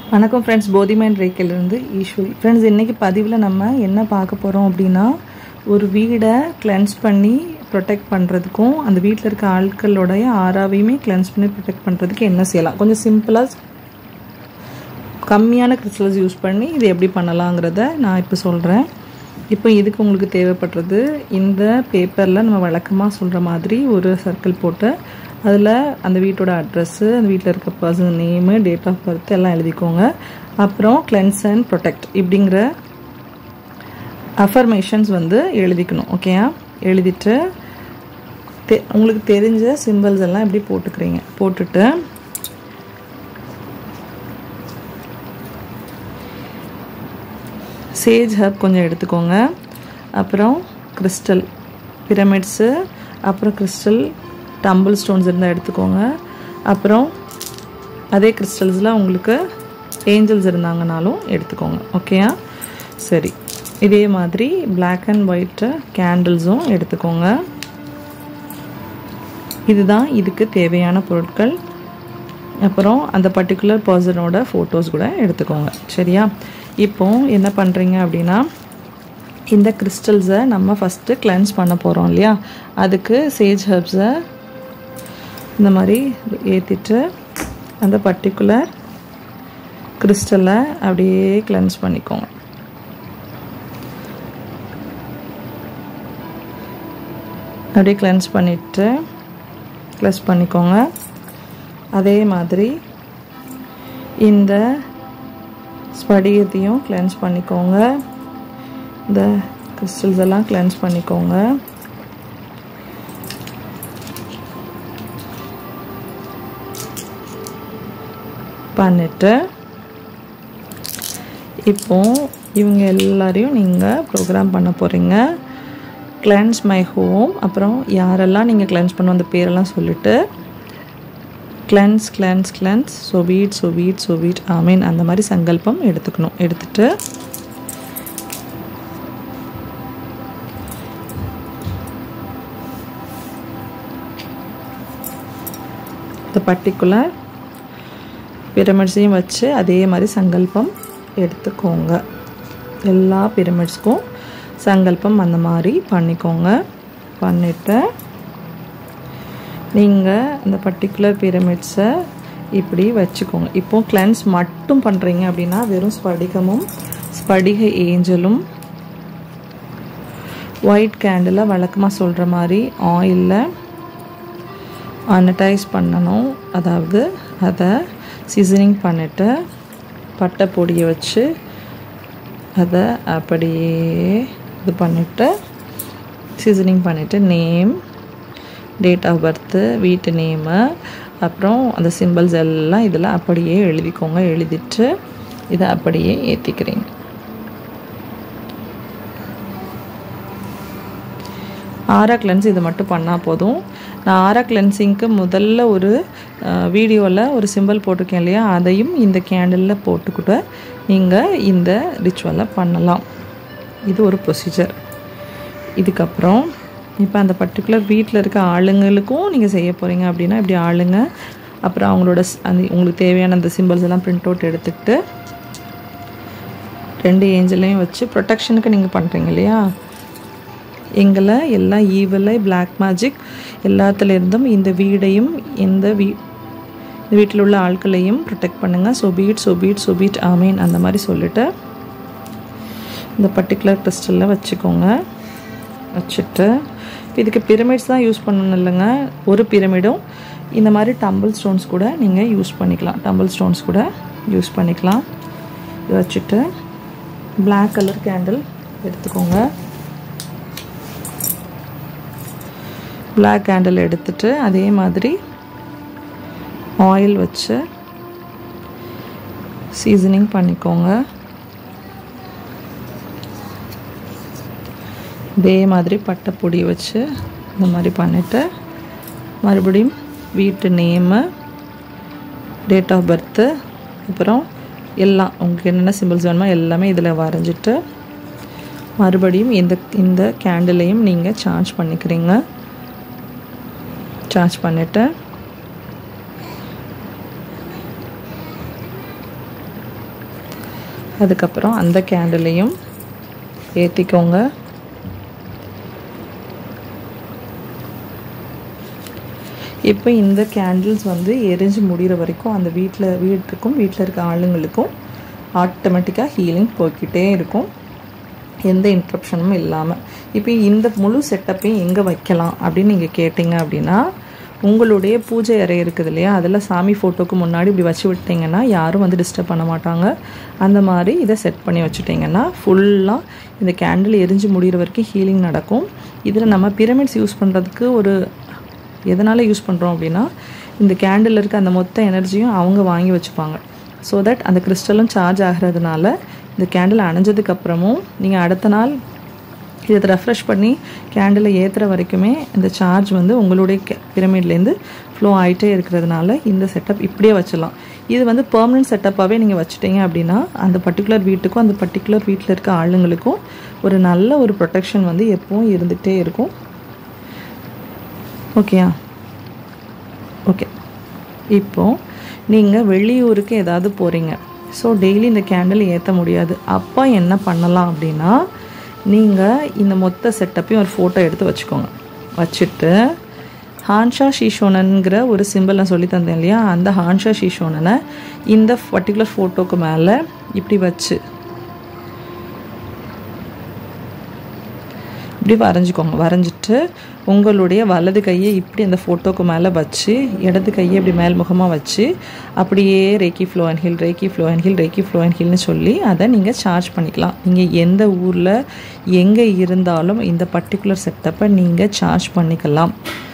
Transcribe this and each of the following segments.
வணக்கம் ஃப்ரெண்ட்ஸ் போதிமேன் ரேக்கிலிருந்து ஈஸ்வரி ஃப்ரெண்ட்ஸ் இன்றைக்கி பதிவில் நம்ம என்ன பார்க்க போகிறோம் அப்படின்னா ஒரு வீடை கிளென்ஸ் பண்ணி ப்ரொடெக்ட் பண்ணுறதுக்கும் அந்த வீட்டில் இருக்க ஆட்களோடைய ஆறாவையுமே கிளென்ஸ் பண்ணி ப்ரொடெக்ட் பண்ணுறதுக்கு என்ன செய்யலாம் கொஞ்சம் சிம்பிளாக கம்மியான கிறிஸ்டல்ஸ் யூஸ் பண்ணி இது எப்படி பண்ணலாங்கிறத நான் இப்போ சொல்கிறேன் இப்போ இதுக்கு உங்களுக்கு தேவைப்படுறது இந்த பேப்பரில் நம்ம வழக்கமாக சொல்கிற மாதிரி ஒரு சர்க்கிள் போட்டு அதில் அந்த வீட்டோட அட்ரஸ்ஸு அந்த வீட்டில் இருக்க person name date of birth எல்லாம் எழுதிக்கோங்க அப்புறம் கிளென்ஸ் அண்ட் ப்ரொடெக்ட் இப்படிங்கிற அஃபர்மேஷன்ஸ் வந்து எழுதிக்கணும் ஓகேயா எழுதிட்டு தெ உங்களுக்கு தெரிஞ்ச சிம்பிள்ஸ் எல்லாம் எப்படி போட்டுக்கிறீங்க போட்டுட்டு சேஜ் ஹப் கொஞ்சம் எடுத்துக்கோங்க அப்புறம் கிறிஸ்டல் பிரமிட்ஸு அப்புறம் கிறிஸ்டல் டம்பிள் ஸ்டோன்ஸ் இருந்தால் எடுத்துக்கோங்க அப்புறம் அதே கிறிஸ்டல்ஸில் உங்களுக்கு ஏஞ்சல்ஸ் இருந்தாங்கனாலும் எடுத்துக்கோங்க ஓகேயா சரி இதே மாதிரி பிளாக் அண்ட் ஒயிட்டு கேண்டில்ஸும் எடுத்துக்கோங்க இதுதான் இதுக்கு தேவையான பொருட்கள் அப்புறம் அந்த பர்டிகுலர் பர்சனோட ஃபோட்டோஸ் கூட எடுத்துக்கோங்க சரியா இப்போ என்ன பண்ணுறீங்க அப்படின்னா இந்த கிறிஸ்டல்ஸை நம்ம ஃபஸ்ட்டு கிளென்ஸ் பண்ண போகிறோம் இல்லையா அதுக்கு சேஜ் ஹர்ப்ஸை இந்த மாதிரி ஏற்றிட்டு அந்த பர்டிகுலர் கிறிஸ்டலை அப்படியே கிளென்ஸ் பண்ணிக்கோங்க அப்படியே கிளென்ஸ் பண்ணிவிட்டு க்ளஸ் பண்ணிக்கோங்க அதே மாதிரி இந்த ஸ்படிகத்தையும் கிளென்ஸ் பண்ணிக்கோங்க இந்த கிறிஸ்டல்ஸ் எல்லாம் கிளென்ஸ் பண்ணிக்கோங்க பண்ணிட்டு இப்போ இவங்க எல்லாரையும் நீங்கள் ப்ரோக்ராம் பண்ண போகிறீங்க கிளென்ஸ் மை ஹோம் அப்புறம் யாரெல்லாம் நீங்கள் கிளென்ஸ் பண்ண அந்த பேரெல்லாம் சொல்லிவிட்டு கிளென்ஸ் கிளென்ஸ் கிளென்ஸ் சொவீட் சொவீட் சொவீட் ஆமீன் அந்த மாதிரி சங்கல்பம் எடுத்துக்கணும் எடுத்துட்டு இந்த பர்டிகுலர் பிரமிட்ஸையும் வச்சு அதே மாதிரி சங்கல்பம் எடுத்துக்கோங்க எல்லா பிரமிட்ஸ்க்கும் சங்கல்பம் அந்த மாதிரி பண்ணிக்கோங்க பண்ணிவிட்டு நீங்கள் அந்த பர்டிகுலர் பிரமிட்ஸை இப்படி வச்சுக்கோங்க இப்போது கிளென்ஸ் மட்டும் பண்ணுறீங்க அப்படின்னா வெறும் ஸ்படிகமும் ஸ்படிக ஏஞ்சலும் ஒயிட் கேண்டில் வழக்கமாக சொல்கிற மாதிரி ஆயிலில் அனடைஸ் பண்ணணும் அதாவது அதை சீசனிங் பண்ணிவிட்டு பட்டை பொடியை வச்சு அதை அப்படியே இது பண்ணிவிட்டு சீசனிங் பண்ணிவிட்டு நேம் டேட் ஆஃப் பர்த்து வீட்டு நேமு அப்புறம் அந்த சிம்பிள்ஸ் எல்லாம் இதில் அப்படியே எழுதிக்கோங்க எழுதிட்டு இதை அப்படியே ஏற்றிக்கிறீங்க ஆரா கிளென்ஸ் இது மட்டும் பண்ணால் போதும் நான் ஆரா கிளென்சிங்க்கு முதல்ல ஒரு வீடியோவில் ஒரு சிம்பிள் போட்டிருக்கேன் இல்லையா அதையும் இந்த கேண்டிலில் போட்டு கூட நீங்கள் இந்த ரிச்சுவலை பண்ணலாம் இது ஒரு ப்ரொசீஜர் இதுக்கப்புறம் இப்போ அந்த பர்டிகுலர் வீட்டில் இருக்க ஆளுங்களுக்கும் நீங்கள் செய்ய போகிறீங்க அப்படின்னா இப்படி ஆளுங்க அப்புறம் அவங்களோட அந்த உங்களுக்கு தேவையான அந்த சிம்பிள்ஸ் எல்லாம் பிரிண்ட் அவுட் எடுத்துக்கிட்டு ரெண்டு ஏஞ்சலையும் வச்சு ப்ரொடெக்ஷனுக்கு நீங்கள் பண்ணுறீங்க இல்லையா எங்களை எல்லாம் ஈவலை பிளாக் மேஜிக் எல்லாத்துலேருந்தும் இந்த வீடையும் இந்த வீ இந்த வீட்டில் உள்ள ஆட்களையும் ப்ரொடெக்ட் பண்ணுங்கள் சொபீட் சொபீட் சொபீட் ஆமீன் அந்த மாதிரி சொல்லிவிட்டு இந்த பர்டிகுலர் கிறிஸ்டலில் வச்சுக்கோங்க வச்சுட்டு இதுக்கு பிரமிட்ஸ் தான் யூஸ் பண்ணணும் இல்லைங்க ஒரு பிரமிடும் இந்த மாதிரி டம்பிள் ஸ்டோன்ஸ் கூட நீங்கள் யூஸ் பண்ணிக்கலாம் டம்பிள் ஸ்டோன்ஸ் கூட யூஸ் பண்ணிக்கலாம் இதை வச்சுட்டு பிளாக் கலர் கேண்டில் எடுத்துக்கோங்க பிளாக் கேண்டில் எடுத்துட்டு அதே மாதிரி ஆயில் வச்சு சீசனிங் பண்ணிக்கோங்க இதே மாதிரி பட்டை பொடி வச்சு இந்த மாதிரி பண்ணிவிட்டு மறுபடியும் வீட்டு நேமு டேட் ஆஃப் பர்த்து அப்புறம் எல்லாம் உங்களுக்கு என்னென்ன சிம்பிள்ஸ் வேணுமோ எல்லாமே இதில் வரைஞ்சிட்டு மறுபடியும் இந்த இந்த கேண்டிலையும் நீங்கள் சார்ஜ் பண்ணிக்கிறீங்க சார்ஜ் பண்ணிவிட்டு அதுக்கப்புறம் அந்த கேண்டிலையும் ஏற்றிக்கோங்க இப்போ இந்த கேண்டில்ஸ் வந்து எரிஞ்சு முடிகிற வரைக்கும் அந்த வீட்டில் வீட்டுக்கும் வீட்டில் இருக்க ஆளுங்களுக்கும் ஆட்டோமேட்டிக்காக ஹீலிங் போய்கிட்டே இருக்கும் எந்த இன்ட்ரப்ஷனும் இல்லாமல் இப்போ இந்த முழு செட்டப்பையும் எங்கே வைக்கலாம் அப்படின்னு நீங்கள் கேட்டிங்க அப்படின்னா உங்களுடைய பூஜை அறை இருக்குது இல்லையா அதில் சாமி ஃபோட்டோக்கு முன்னாடி இப்படி வச்சு விட்டிங்கன்னா யாரும் வந்து டிஸ்டர்ப் பண்ண மாட்டாங்க அந்த மாதிரி இதை செட் பண்ணி வச்சுட்டிங்கன்னா ஃபுல்லாக இந்த கேண்டில் எரிஞ்சு முடிகிற வரைக்கும் ஹீலிங் நடக்கும் இதில் நம்ம பிரமிட்ஸ் யூஸ் பண்ணுறதுக்கு ஒரு எதனால் யூஸ் பண்ணுறோம் அப்படின்னா இந்த கேண்டில் இருக்க அந்த மொத்த எனர்ஜியும் அவங்க வாங்கி வச்சுப்பாங்க ஸோ தட் அந்த கிறிஸ்டலும் சார்ஜ் ஆகிறதுனால இந்த கேண்டில் அணைஞ்சதுக்கப்புறமும் நீங்கள் அடுத்த நாள் இதை ரெஃப்ரெஷ் பண்ணி கேண்டிலை ஏற்றுற வரைக்குமே இந்த சார்ஜ் வந்து உங்களுடைய பிரமிட்லேருந்து ஃப்ளோ ஆகிட்டே இருக்கிறதுனால இந்த செட்டப் இப்படியே வச்சிடலாம் இது வந்து பெர்மனன்ட் செட்டப்பாகவே நீங்கள் வச்சுட்டீங்க அப்படின்னா அந்த பர்டிகுலர் வீட்டுக்கும் அந்த பர்டிகுலர் வீட்டில் இருக்க ஆளுங்களுக்கும் ஒரு நல்ல ஒரு ப்ரொடெக்ஷன் வந்து எப்பவும் இருந்துகிட்டே இருக்கும் ஓகேயா ஓகே இப்போது நீங்கள் வெளியூருக்கு ஏதாவது போகிறீங்க ஸோ டெய்லி இந்த கேண்டில் ஏற்ற முடியாது அப்போ என்ன பண்ணலாம் அப்படின்னா நீங்கள் இந்த மொத்த செட்டப்பையும் ஒரு ஃபோட்டோ எடுத்து வச்சுக்கோங்க வச்சுட்டு ஹான்ஷா ஷீஷோனனுங்கிற ஒரு சிம்பிள் நான் சொல்லி தந்தேன் இல்லையா அந்த ஹான்ஷா ஷீஷோனனை இந்த பர்டிகுலர் ஃபோட்டோக்கு மேலே இப்படி வச்சு இப்படி வரைஞ்சிக்கோங்க வரைஞ்சிட்டு உங்களுடைய வலது கையை இப்படி அந்த ஃபோட்டோக்கு மேலே வச்சு இடது கையை இப்படி மேல்முகமாக வச்சு அப்படியே reiki flow and heal reiki flow and heal reiki flow and ஹில்னு சொல்லி அதை நீங்கள் சார்ஜ் பண்ணிக்கலாம் நீங்கள் எந்த ஊரில் எங்கே இருந்தாலும் இந்த பர்டிகுலர் செட்டப்பை நீங்கள் சார்ஜ் பண்ணிக்கலாம்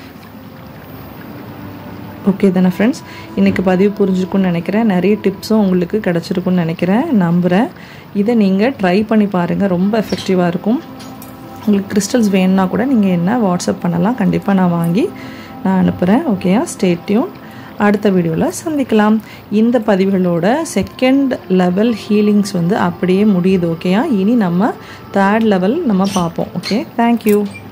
ஓகே தானே ஃப்ரெண்ட்ஸ் இன்றைக்கி பதிவு புரிஞ்சிருக்குன்னு நினைக்கிறேன் நிறைய டிப்ஸும் உங்களுக்கு கிடச்சிருக்குன்னு நினைக்கிறேன் நம்புகிறேன் இதை நீங்கள் ட்ரை பண்ணி பாருங்கள் ரொம்ப எஃபெக்டிவாக இருக்கும் உங்களுக்கு கிறிஸ்டல்ஸ் வேணுன்னா கூட நீங்கள் என்ன வாட்ஸ்அப் பண்ணலாம் கண்டிப்பாக நான் வாங்கி நான் அனுப்புகிறேன் ஓகேயா ஸ்டேட்யூன் அடுத்த வீடியோவில் சந்திக்கலாம் இந்த பதிவுகளோட செகண்ட் லெவல் ஹீலிங்ஸ் வந்து அப்படியே முடியுது ஓகேயா இனி நம்ம தேர்ட் லெவல் நம்ம பார்ப்போம் ஓகே தேங்க்யூ